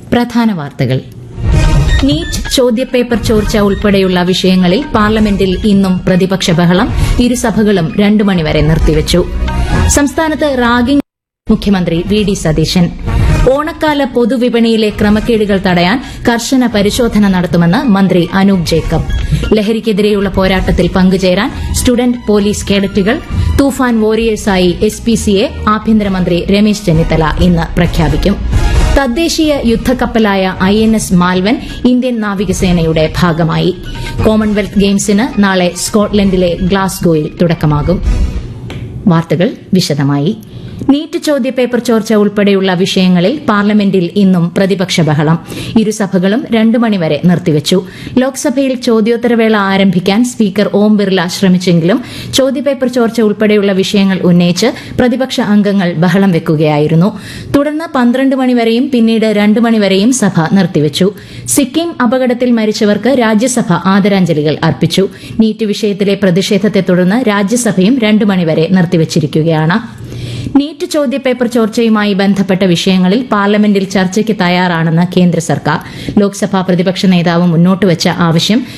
പ്രധാന വാർത്തകൾ നീറ്റ് ചോദ്യപേപ്പർ ചോർച്ച ഉൾപ്പെടെയുള്ള വിഷയങ്ങളിൽ പാർലമെന്റിൽ ഇന്നും പ്രതിപക്ഷ ബഹളം ഇരുസഭകളും രണ്ടു മണിവരെ നിർത്തിവച്ചു സംസ്ഥാനത്ത് റാഗിംഗ് മുഖ്യമന്ത്രി വി ഡി സതീശൻ ഓണക്കാല പൊതുവിപണിയിലെ ക്രമക്കേടുകൾ തടയാൻ കർശന പരിശോധന നടത്തുമെന്ന് മന്ത്രി അനൂപ് ജേക്കബ് ലഹരിക്കെതിരെയുള്ള പോരാട്ടത്തിൽ പങ്കുചേരാൻ സ്റ്റുഡന്റ് പോലീസ് കേഡറ്റുകൾ തൂഫാൻ വോറിയേഴ്സായി എസ് പി സിയെ ആഭ്യന്തരമന്ത്രി രമേശ് ചെന്നിത്തല ഇന്ന് പ്രഖ്യാപിക്കും തദ്ദേശീയ യുദ്ധക്കപ്പലായ I N S Malvan Indian നാവികസേനയുടെ ഭാഗമായി കോമൺവെൽത്ത് ഗെയിംസിന് നാളെ സ്കോട്ട്ലൻഡിലെ ഗ്ലാസ്ഗോയിൽ തുടക്കമാകും വാർത്തകൾ വിശദമായി നീറ്റ് ചോദ്യപേപ്പർ ചോർച്ച ഉൾപ്പെടെയുള്ള വിഷയങ്ങളിൽ പാർലമെന്റിൽ ഇന്നും പ്രതിപക്ഷ ബഹളം ഇരുസഭകളും രണ്ടു മണിവരെ നിർത്തിവച്ചു ലോക്സഭയിൽ ചോദ്യോത്തരവേള ആരംഭിക്കാൻ സ്പീക്കർ ഓം ബിർല ശ്രമിച്ചെങ്കിലും ചോദ്യപേപ്പർ ചോർച്ച ഉൾപ്പെടെയുള്ള വിഷയങ്ങൾ ഉന്നയിച്ച് പ്രതിപക്ഷ അംഗങ്ങൾ ബഹളം വെക്കുകയായിരുന്നു തുടർന്ന് പന്ത്രണ്ട് മണിവരെയും പിന്നീട് രണ്ടു മണിവരെയും സഭ നിർത്തിവച്ചു സിക്കിം അപകടത്തിൽ മരിച്ചവർക്ക് രാജ്യസഭ ആദരാഞ്ജലികൾ അർപ്പിച്ചു നീറ്റ് വിഷയത്തിലെ പ്രതിഷേധത്തെ തുടർന്ന് രാജ്യസഭയും രണ്ടു മണിവരെ നിർത്തിവച്ചിരിക്കുകയാണ് നീറ്റ് ചോദ്യപേപ്പർ ചോർച്ചയുമായി ബന്ധപ്പെട്ട വിഷയങ്ങളിൽ പാർലമെന്റിൽ ചർച്ചയ്ക്ക് തയ്യാറാണെന്ന് കേന്ദ്ര സർക്കാർ ലോക്സഭാ പ്രതിപക്ഷ നേതാവ് മുന്നോട്ടുവച്ച ആവശ്യം